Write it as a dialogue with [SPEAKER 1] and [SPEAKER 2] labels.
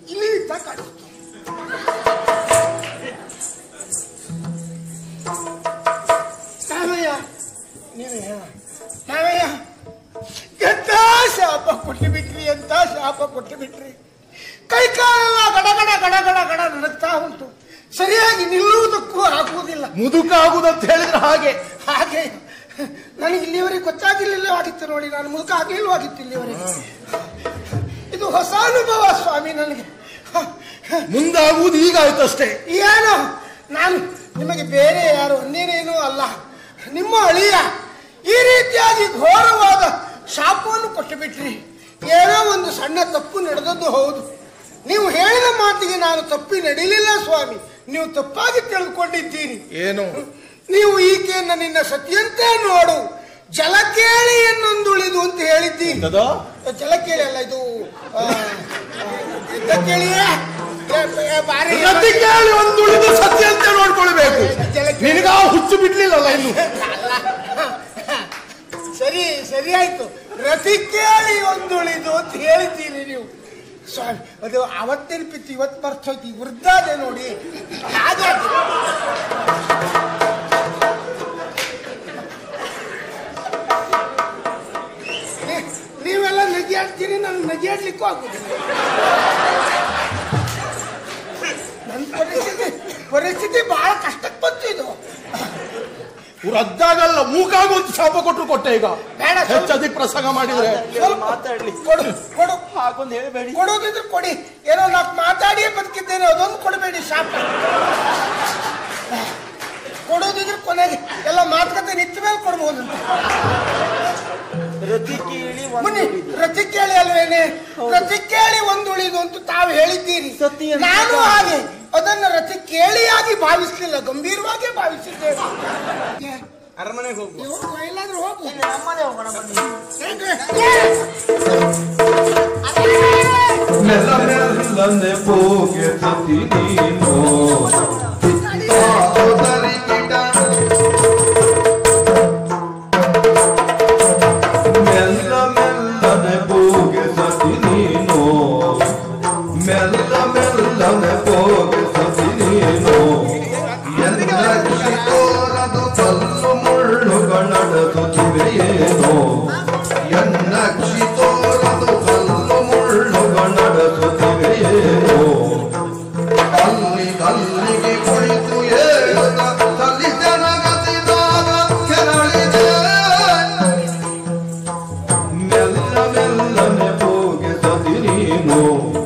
[SPEAKER 1] ಇಲ್ಲಿ ಇದ್ದ ಕಾಣಿಸ್ತು ನಾವಯ್ಯ ನೀವೇ ಹೇಳ ನಾವಯ್ಯ ಎಂತ ಶಾಪ ಕೊಟ್ಟು ಬಿಟ್ರಿ ಎಂತ ಶಾಪ ಕೊಟ್ಟು ಬಿಟ್ರಿ ಕೈ ಕಾಲೆಲ್ಲ ಗಡಗಡ ಗಡಗಡ ಗಡ ನಡುತ್ತಾ ಉಂಟು ಸರಿಯಾಗಿ ನಿಲ್ಲುವುದಕ್ಕೂ ಆಗುವುದಿಲ್ಲ
[SPEAKER 2] ಮುದುಕ ಆಗುದಂತ ಹೇಳಿದ್ರೆ ಹಾಗೆ
[SPEAKER 1] ಹಾಗೆ ನನಗೆ ಇಲ್ಲಿವರೆಗೆ ಗೊತ್ತಾಗಿರ್ಲಿಲ್ಲವಾಗಿತ್ತು ನೋಡಿ ನಾನು ಮುದುಕ ಆಗ್ಲಿಲ್ವಾಗಿತ್ತು ಇಲ್ಲಿವರೆಗೆ ಇದು ಹೊಸ ಅನುಭವ ಸ್ವಾಮಿ ನನಗೆ
[SPEAKER 2] ಮುಂದಾಗುವುದು ಈಗ ಆಯ್ತಷ್ಟೇ
[SPEAKER 1] ಏನು ನಾನು ನಿಮಗೆ ಬೇರೆ ಯಾರು ಒಂದೇನೇನೂ ಅಲ್ಲ ನಿಮ್ಮ ಅಳಿಯ ಈ ರೀತಿಯಾಗಿ ಘೋರವಾದ ಶಾಪವನ್ನು ಕೊಟ್ಟು ಬಿಟ್ರಿ ಏನೋ ಒಂದು ಸಣ್ಣ ತಪ್ಪು ನಡೆದದ್ದು ಹೌದು ನೀವು ಹೇಳಿದ ಮಾತಿಗೆ ನಾನು ತಪ್ಪಿ ನಡೀಲಿಲ್ಲ ಸ್ವಾಮಿ ನೀವು ತಪ್ಪಾಗಿ ತಿಳಿದುಕೊಂಡಿದ್ದೀರಿ
[SPEAKER 2] ಏನು
[SPEAKER 1] ನೀವು ಈಕೆಯನ್ನ ನಿನ್ನ ಸತಿಯಂತೆ ನೋಡು ಜಲಕೇಳಿ ಎನ್ನೊಂದುಳಿದು ಅಂತ ಹೇಳಿದ್ದೀರಿ
[SPEAKER 2] ಎಂತದು?
[SPEAKER 1] ಜಲಕೇಳಿ ಅಲ್ಲ ಇದು ಆ, ಆ, ಎಂತ ಕೇಳಿಯೇ ಏ, ಏ, ಬಾರಿ
[SPEAKER 2] ರತಿ ಕೇಳಿ ಒಂದು ಉಳಿದು ಸತ್ಯ ಅಂತ ನೋಡ್ಕೊಳ್ಬೇಕು ನಿನಗ ಹುಚ್ಚು ಬಿಡ್ಲಿಲ್ಲಲ್ಲ ಇನ್ನು
[SPEAKER 1] ಅಲ್ಲ. ಸರಿ ಸರಿ ಆಯ್ತು ರತಿ ಕೇಳಿ ಒಂದುಳಿದು ಅಂತ ಹೇಳಿದ್ದೀರಿ ನೀವು ಸ್ವಾಮಿ ಅದು ಅವತ್ತು ನೆನಪಿತ್ತು ಇವತ್ತು ಬರ್ತೋಯ್ತು ವೃದ್ಧಾದೆ ನೋಡಿ ಹಾಗಾಗಿ ನೀ- ನೀವೆಲ್ಲ ನಗಿಯಾಡ್ತೀರಿ ನಾನು ನಗಿಯಾಡ್ಲಿಕ್ಕೂ ಆಗುದಿಲ್ಲ ನನ್ನ ಪರಿಸ್ಥಿತಿ ಪರಿಸ್ಥಿತಿ ಬಹಳ ಕಷ್ಟಕ್ಕೆ ಬಂತು ಇದು
[SPEAKER 2] ರದ್ದಾಗಲ್ಲ ಮೂಕಾಗುವಂತ ಶಾಪ ಕೊಟ್ಟರು ಕೊಟ್ಟೆ ಈಗ
[SPEAKER 1] ಬೇಡ, ಸ್ವಲ್ಪ-
[SPEAKER 2] ಹೆಚ್ಚದಿ ಪ್ರಸಂಗ ಮಾಡಿದ್ರೆ
[SPEAKER 1] ಸ್ವಲ್ಪ
[SPEAKER 3] ಮಾತಾಡ್ಲಿ
[SPEAKER 1] ಕೊಡು ಕೊಡು
[SPEAKER 3] ಹಾಗೊಂದು ಹೇಳ್ಬೇಡಿ
[SPEAKER 1] ಕೊಡೋದಿದ್ರೆ ಕೊಡಿ ಏನೋ ನಾಲ್ಕು ಮಾತಾಡಿಯೇ ಬದುಕಿದ್ದೇನೆ ಅದೊಂದು ಕೊಡಬೇಡಿ ಶಾಪ ಕೊಡೋದಿದ್ರೆ ಕೊನೆಗೆ ಎಲ್ಲ ಮಾತುಕತೆ ನಿಂತ ಮೇಲೆ ಕೊಡ್ಬೋದು ಅಂತ
[SPEAKER 3] ರತಿ ಕೀಳಿ
[SPEAKER 1] ಬನ್ನಿ
[SPEAKER 3] ಒಂದು
[SPEAKER 1] ರತಿ ಕೇಳಿ ಅಲ್ವೇನೆ ರತಿ ಕೇಳಿ ಒಂದು ಉಳಿದು ಅಂತ ತಾವು ಹೇಳಿದ್ದೀರಿ
[SPEAKER 3] ಸತಿ ಅಂತ
[SPEAKER 1] ನಾನು ಹಾಗೆ ಅದನ್ನ ರತಿ ಕೇಳಿಯಾಗಿ ಭಾವಿಸ್ಲಿಲ್ಲ ಗಂಭೀರವಾಗಿ ಭಾವಿಸಿದ್ದೇನೆ
[SPEAKER 3] ಅರಮನೆಗೆ ಹೋಗುವ
[SPEAKER 1] ಹೋಗು, ಎಲ್ಲಾದ್ರೂ ಹೋಗು
[SPEAKER 3] ನಮ್ಮನೆ ಹೋಗೋಣ ಬನ್ನಿ
[SPEAKER 1] ಹೇಗೆ?
[SPEAKER 4] ಮೆಲ್ಲ ಮೆಲ್ಲನೆ ಹೋಗೆ ಸತಿ ನೀನು ಸೋದರಿ ಗಿಡ ಮೆಲ್ಲ ಮೆಲ್ಲನೆ ಹೋಗೆ ಸತಿ ನೀನು ಮೆಲ್ಲ ಮೆಲ್ಲನೆ ಹೋಗೆ ಸತಿ ನೀನು ಎನ್ನಕ್ಷಿತೋರದು ಕಲ್ಲು ಮುಳ್ಳುಗಳಡಸುತ್ತಿವೆಯೇನೋ ಎನ್ನಕ್ಷಿತೋರದು ಕಲ್ಲು ಮುಳ್ಳುಗಳಡಸುತ್ತಿವೆಯೇನೋ ಅಲ್ಲಿ ಕಲ್ಲಿಗೆ ಕುಳಿತು ಏಳುತ್ತ ತಲ್ಲಿ ಜನಗತಿದಾಗ ಕೆರಳಿದೆ ಮೆಲ್ಲ ಮೆಲ್ಲನೆ ಹೋಗೆ ಸತಿ ನೀನು